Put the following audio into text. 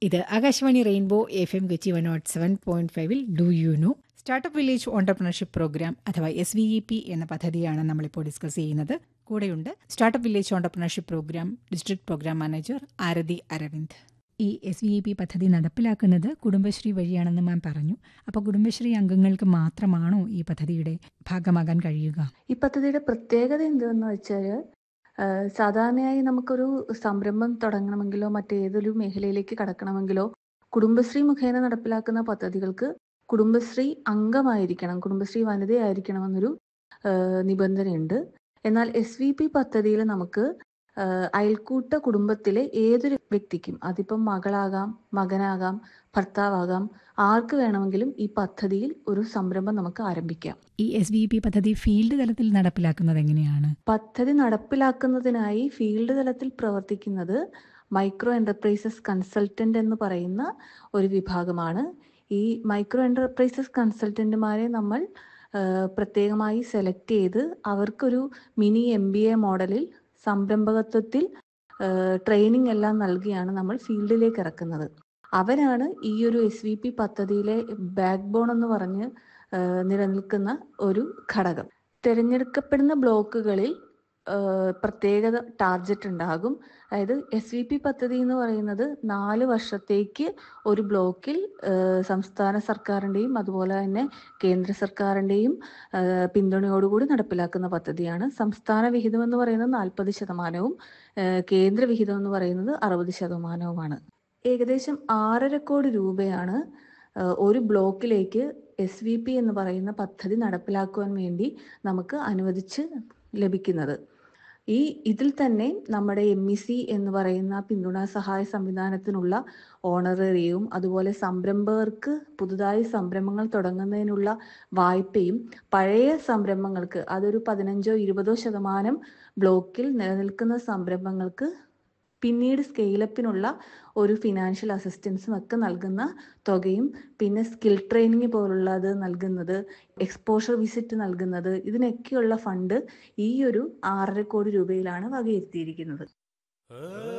ഇത് Akashvani rainbow F M Kochi one nought seven point ഫൈവിൽ do you know startup village entrepreneurship programme അഥവാ S V E P എന്ന പദ്ധതിയാണ് നമ്മളിപ്പോൾ ഡിസ്കസ് ചെയ്യുന്നത് കൂടെയുണ്ട് startup village entrepreneurship programme district programme manager Arathi Aravind ഈ എസ് വി ഇ പി പദ്ധതി നടപ്പിലാക്കുന്നത് കുടുംബശ്രീ വഴിയാണെന്ന് മാം പറഞ്ഞു അപ്പോൾ കുടുംബശ്രീ അംഗങ്ങൾക്ക് മാത്രമാണോ ഈ പദ്ധതിയുടെ ഭാഗമാകാൻ കഴിയുക ഈ പദ്ധതിയുടെ പ്രത്യേകത എന്തെന്ന് വെച്ചാൽ സാധാരണയായി നമുക്കൊരു സംരംഭം തുടങ്ങണമെങ്കിലോ മറ്റേതൊരു മേഖലയിലേക്ക് കടക്കണമെങ്കിലോ കുടുംബശ്രീ മുഖേന നടപ്പിലാക്കുന്ന പദ്ധതികൾക്ക് കുടുംബശ്രീ അംഗമായിരിക്കണം കുടുംബശ്രീ വനിതയായിരിക്കണമെന്നൊരു നിബന്ധനയുണ്ട് എന്നാൽ എസ് വി പി പദ്ധതിയിൽ നമുക്ക് അയൽക്കൂട്ട കുടുംബത്തിലെ ഏതൊരു വ്യക്തിക്കും അതിപ്പം മകളാകാം മകനാകാം ഭർത്താവാകാം ആർക്ക് വേണമെങ്കിലും ഈ പദ്ധതിയിൽ ഒരു സംരംഭം നമുക്ക് ആരംഭിക്കാം ഈ എസ് വി പി പദ്ധതി ഫീൽഡ് തലത്തിൽ നടപ്പിലാക്കുന്നത് എങ്ങനെയാണ് പദ്ധതി നടപ്പിലാക്കുന്നതിനായി ഫീൽഡ് തലത്തിൽ പ്രവർത്തിക്കുന്നത് മൈക്രോ എന്റർപ്രൈസസ് കൺസൾട്ടന്റ് എന്ന് പറയുന്ന ഒരു വിഭാഗമാണ് ഈ മൈക്രോ എന്റർപ്രൈസസ് കൺസൾട്ടന്റുമാരെ നമ്മൾ പ്രത്യേകമായി സെലക്ട് ചെയ്ത് അവർക്കൊരു മിനി എം ബി എ മോഡലിൽ സംരംഭകത്വത്തിൽ ട്രെയിനിങ് എല്ലാം നൽകിയാണ് നമ്മൾ ഫീൽഡിലേക്ക് ഇറക്കുന്നത് അവരാണ് ഈ ഒരു എസ് വി പി പദ്ധതിയിലെ ബാക്ക് ബോൺ എന്ന് പറഞ്ഞ് നിലനിൽക്കുന്ന ഒരു ഘടകം തിരഞ്ഞെടുക്കപ്പെടുന്ന ബ്ലോക്കുകളിൽ പ്രത്യേകത ടാർജറ്റ് ഉണ്ടാകും അതായത് എസ് വി പി പദ്ധതി എന്ന് പറയുന്നത് നാല് വർഷത്തേക്ക് ഒരു ബ്ലോക്കിൽ സംസ്ഥാന സർക്കാരിൻ്റെയും അതുപോലെ തന്നെ കേന്ദ്ര സർക്കാരിൻ്റെയും പിന്തുണയോടുകൂടി നടപ്പിലാക്കുന്ന പദ്ധതിയാണ് സംസ്ഥാന വിഹിതം എന്ന് പറയുന്നത് നാൽപ്പത് ശതമാനവും കേന്ദ്ര വിഹിതം എന്ന് പറയുന്നത് അറുപത് ശതമാനവുമാണ് ഏകദേശം ആറര കോടി രൂപയാണ് ഒരു ബ്ലോക്കിലേക്ക് എസ് വി പി എന്ന് പറയുന്ന പദ്ധതി നടപ്പിലാക്കുവാൻ വേണ്ടി നമുക്ക് അനുവദിച്ച് ലഭിക്കുന്നത് ഈ ഇതിൽ തന്നെ നമ്മുടെ എം ഇ സി എന്ന് പറയുന്ന പിന്തുണാ സഹായ സംവിധാനത്തിനുള്ള ഓണറേറിയവും അതുപോലെ സംരംഭകർക്ക് പുതുതായി സംരംഭങ്ങൾ തുടങ്ങുന്നതിനുള്ള വായ്പയും പഴയ സംരംഭങ്ങൾക്ക് അതൊരു പതിനഞ്ചോ ഇരുപതോ ശതമാനം ബ്ലോക്കിൽ നിലനിൽക്കുന്ന സംരംഭങ്ങൾക്ക് പിന്നീട് സ്കെയിലപ്പിനുള്ള ഒരു ഫിനാൻഷ്യൽ അസിസ്റ്റൻസും ഒക്കെ നൽകുന്ന തുകയും പിന്നെ സ്കിൽ ട്രെയിനിങ് പോലുള്ളത് നൽകുന്നത് എക്സ്പോഷർ വിസിറ്റ് നൽകുന്നത് ഇതിനൊക്കെയുള്ള ഫണ്ട് ഈ ഒരു ആറര കോടി രൂപയിലാണ് വകയിരുത്തിയിരിക്കുന്നത്